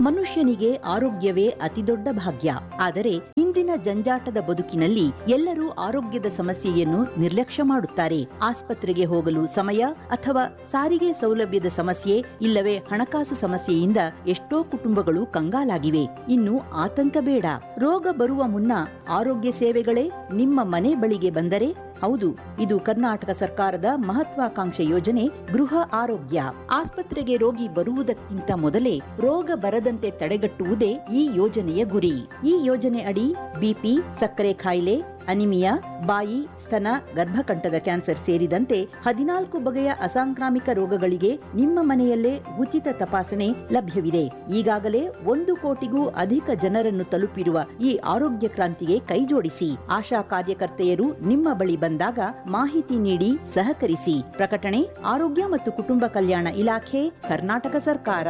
ಮನುಷ್ಯನಿಗೆ ಆರೋಗ್ಯವೇ ಅತಿದೊಡ್ಡ ಭಾಗ್ಯ ಆದರೆ ಇಂದಿನ ಜಂಜಾಟದ ಬದುಕಿನಲ್ಲಿ ಎಲ್ಲರೂ ಆರೋಗ್ಯದ ಸಮಸ್ಯೆಯನ್ನು ನಿರ್ಲಕ್ಷ್ಯ ಮಾಡುತ್ತಾರೆ ಆಸ್ಪತ್ರೆಗೆ ಹೋಗಲು ಸಮಯ ಅಥವಾ ಸಾರಿಗೆ ಸೌಲಭ್ಯದ ಸಮಸ್ಯೆ ಇಲ್ಲವೇ ಹಣಕಾಸು ಸಮಸ್ಯೆಯಿಂದ ಎಷ್ಟೋ ಕುಟುಂಬಗಳು ಕಂಗಾಲಾಗಿವೆ ಇನ್ನು ಆತಂಕ ಬೇಡ ರೋಗ ಬರುವ ಮುನ್ನ ಆರೋಗ್ಯ ಸೇವೆಗಳೇ ನಿಮ್ಮ ಮನೆ ಬಳಿಗೆ ಬಂದರೆ ಹೌದು ಇದು ಕರ್ನಾಟಕ ಸರ್ಕಾರದ ಮಹತ್ವಾಕಾಂಕ್ಷೆ ಯೋಜನೆ ಗೃಹ ಆರೋಗ್ಯ ಆಸ್ಪತ್ರೆಗೆ ರೋಗಿ ಬರುವುದಕ್ಕಿಂತ ಮೊದಲೇ ರೋಗ ಬರದಂತೆ ತಡೆಗಟ್ಟುವುದೇ ಈ ಯೋಜನೆಯ ಗುರಿ ಈ ಯೋಜನೆ ಅಡಿ ಬಿಪಿ ಸಕ್ಕರೆ ಕಾಯಿಲೆ ಅನಿಮಿಯಾ ಬಾಯಿ ಸ್ತನ ಗರ್ಭಕಂಠದ ಕ್ಯಾನ್ಸರ್ ಸೇರಿದಂತೆ ಹದಿನಾಲ್ಕು ಬಗೆಯ ಅಸಾಂಕ್ರಾಮಿಕ ರೋಗಗಳಿಗೆ ನಿಮ್ಮ ಮನೆಯಲ್ಲೇ ಉಚಿತ ತಪಾಸಣೆ ಲಭ್ಯವಿದೆ ಈಗಾಗಲೇ ಒಂದು ಕೋಟಿಗೂ ಅಧಿಕ ಜನರನ್ನು ತಲುಪಿರುವ ಈ ಆರೋಗ್ಯ ಕ್ರಾಂತಿಗೆ ಕೈಜೋಡಿಸಿ ಆಶಾ ಕಾರ್ಯಕರ್ತೆಯರು ನಿಮ್ಮ ಬಳಿ ಬಂದಾಗ ಮಾಹಿತಿ ನೀಡಿ ಸಹಕರಿಸಿ ಪ್ರಕಟಣೆ ಆರೋಗ್ಯ ಮತ್ತು ಕುಟುಂಬ ಕಲ್ಯಾಣ ಇಲಾಖೆ ಕರ್ನಾಟಕ ಸರ್ಕಾರ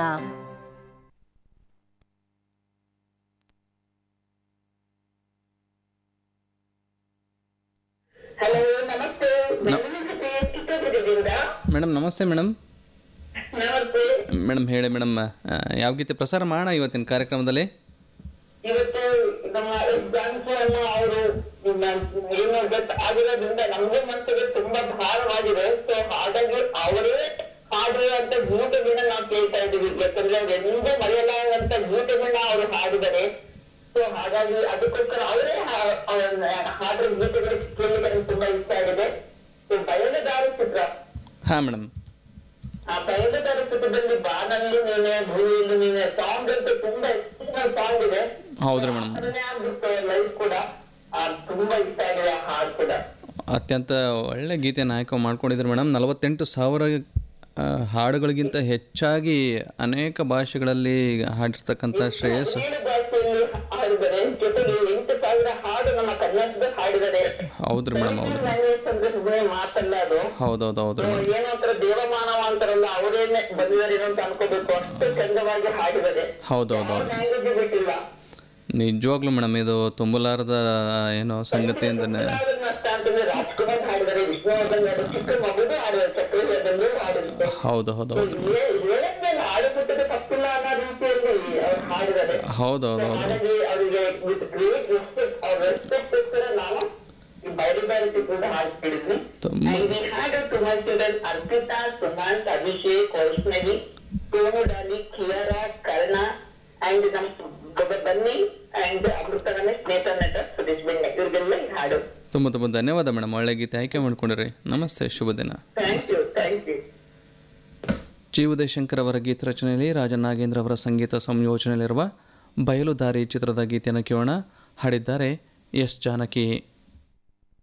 ಹಲೋ ನಮಸ್ತೆ ಬೆಂಗಳೂರು ಚಿತ್ರದುರ್ಗದಿಂದ ಮೇಡಮ್ ನಮಸ್ತೆ ಮೇಡಮ್ ನಮಸ್ತೆ ಮೇಡಮ್ ಹೇಳಿ ಮೇಡಮ್ ಯಾವ ಗೀತೆ ಪ್ರಸಾರ ಮಾಡೋಣ ಇವತ್ತಿನ ಕಾರ್ಯಕ್ರಮದಲ್ಲಿ ಇವತ್ತು ನಮ್ಮ ಜಾನ್ಸನ್ ಅವರು ಏನು ಡೆತ್ ಆಗಿರೋದ್ರಿಂದ ನಮಗೂ ಮನಸ್ಸಿಗೆ ತುಂಬಾ ಭಾರವಾಗಿದೆ ಸೊ ಹಾಗಾಗಿ ಅವರೇ ಹಾಡಿರುವಂತ ಗೀತೆಗಳನ್ನ ನಾವು ಕೇಳ್ತಾ ಇದೀವಿ ಯಾಕಂದ್ರೆ ಎಂದೂ ಮರೆಯಲಾಗಂತ ಗೀತೆಗಳನ್ನ ಅವರು ಹಾಡಿದ್ದಾರೆ ಸೊ ಹಾಗಾಗಿ ಅದಕ್ಕೋಸ್ಕರ ಅವರೇ ಹಾಡಿರೋ ಗೀತೆಗಳು ಕೇಳಲಿಕ್ಕೆ ನಂಗೆ ತುಂಬಾ ಇಷ್ಟ ಆಗಿದೆ ಸೊ ಬಯಲುದಾರಿ ಚಿತ್ರ ಹಾಂ ಮೇಡಮ್ ಆ ಬಯಲುದಾರಿ ಚಿತ್ರದಲ್ಲಿ ಬಾನಲ್ಲಿ ನೀನೆ ಭೂಮಿಯಲ್ಲಿ ನೀನೆ ಸಾಂಗ್ ಅಂತ ತುಂಬಾ ಎಕ್ಸ್ಪೆಷನಲ್ ಸಾಂಗ್ ಇದೆ ಹೌದ್ರಿ ಮೇಡಮ್ ಅದನ್ನೇ ಆಗ್ಬಿಟ್ಟು ಲೈಫ್ ಕೂಡ ಆ, ತುಂಬಾ ಇಷ್ಟ ಆಗಿದೆ ಆ ಹಾಡು ಕೂಡ ಅತ್ಯಂತ ಒಳ್ಳೆ ಗೀತೆಯನ್ನು ಆಯ್ಕೆ ಮಾಡ್ಕೊಂಡಿದ್ರು ಮೇಡಮ್ ನಲವತ್ತೆಂಟು ಸಾವಿರ ಆ, ಹಾಡುಗಳಿಗಿಂತ ಹೆಚ್ಚಾಗಿ ಅನೇಕ ಭಾಷೆಗಳಲ್ಲಿ ಹಾಡಿರ್ತಕ್ಕಂಥ ಶ್ರೇಯಸ್ ಏಳು ಭಾಷೆಯಲ್ಲಿ ಹಾಡಿದ್ದಾರೆ ಜೊತೆಗೆ ಎಂಟು ಸಾವಿರ ಹಾಡು ನಮ್ಮ ಕನ್ನಡದ ಹಾಡಿದ್ದಾರೆ ಹೌದ್ರಿ ಮೇಡಮ್ ಹೌದು ಲ್ಯಾಂಗ್ವೇಜ್ ಅಂದ್ರೆ ಸುಮ್ಮನೆ ಮಾತಲ್ಲ ಅದು ಹೌದೌದು ಹೌದ್ರಿ ಮೇಡಮ್ ಏನೋ ಒಂಥರ ದೇವಮಾನವ ಅಂತಾರಲ್ಲ ಅವರೇನೆ ಬಂದಿದ್ದಾರೆ ಅಂತ ಅನ್ಕೋಬೇಕು ಅಷ್ಟು ಚಂದವಾಗಿ ಹಾಡಿದ್ದಾರೆ ಹೌದೌದು ಹೌದು ಲ್ಯಾಂಗ್ವೇಜ್ ಬಿಟ್ಟಿಲ್ಲ ನಿಜವಾಗ್ಲೂ ಮೇಡಮ್ ಇದು ತುಂಬಲಾರದ ಏನೋ ಸಂಗತಿ ಅಂತಲೇ ನಷ್ಟ ಅಂತಂದ್ರೆ ರಾಜ್ಕುಮಾರ್ ಹಾಡಿದ್ದಾರೆ ವಿಷ್ಣುವರ್ಧನ್ ಹಾಡು ಚಿಕ್ಕ ಮಗುದು ಹಾಡಿದ್ದಾರೆ ಚಕ್ರವರ್ಧನ್ ಹಾಡಿರುತ್ತೆ ಹೌದು ಹೌದು ಹೌದು ಹೇಳಂಗಿಲ್ಲ ಹಾಡು ಬಿಟ್ಟದ ತಪ್ಪಿಲ್ಲ ಅನ್ನೋ ರೀತಿಯಲ್ಲಿ ಅವ್ರು ಹಾಡಿದ್ದಾರೆ ಹೌದು ಹೌದು ಹೌದು ಹಾಗಾಗಿ ಅವರಿಗೆ ವಿತ್ ಗ್ರೇಟ್ ರೆಸ್ಪೆಕ್ಟ್ ಅವ್ರ ರೆಸ್ಪೆಕ್ಟ್ಗೋಸ್ಕರ ನಾನು ಈ ಬಯಲು ಬಾರಿ ಚಿತ್ರದ ಹಾಡ್ತಿದ್ದೀನಿ ತುಂಬ And we had a to my children Arpita, Sumant, Abhishek, Vaishnavi, Sonu Dali, Kiara, Karna, and ನಮ್ಮ ಗೊ- ಬನ್ನಿ ಅಂಡ್ ಅಮೃತರನ್ನ ಸ್ನೇಹಿತ ನಟ ಸುರೇಶ್ ಬೆಣ್ಣೆ ಇವ್ರಿಗೆಲ್ಲ ಈ ಹಾಡು ತುಂಬ ತುಂಬ ಧನ್ಯವಾದ ಮೇಡಮ್ ಒಳ್ಳೆ ಗೀತೆ ಆಯ್ಕೆ ಮಾಡ್ಕೊಂಡಿರಿ ನಮಸ್ತೆ ಶುಭ ದಿನ ಥ್ಯಾಂಕ್ ಯು ಥ್ಯಾಂಕ್ ಯು ಜಿ ಉದಯಶಂಕರ್ ಅವರ ಗೀತ ರಚನೆಯಲ್ಲಿ ರಾಜನಾಗೇಂದ್ರ ಅವರ ಸಂಗೀತ ಸಂಯೋಜನೆಯಲ್ಲಿರುವ ಬಯಲುದಾರಿ ಚಿತ್ರದ ಗೀತೆಯನ್ನು ಕೇಳೋಣ ಹಾಡಿದ್ದಾರೆ ಎಸ್ ಜಾನಕಿ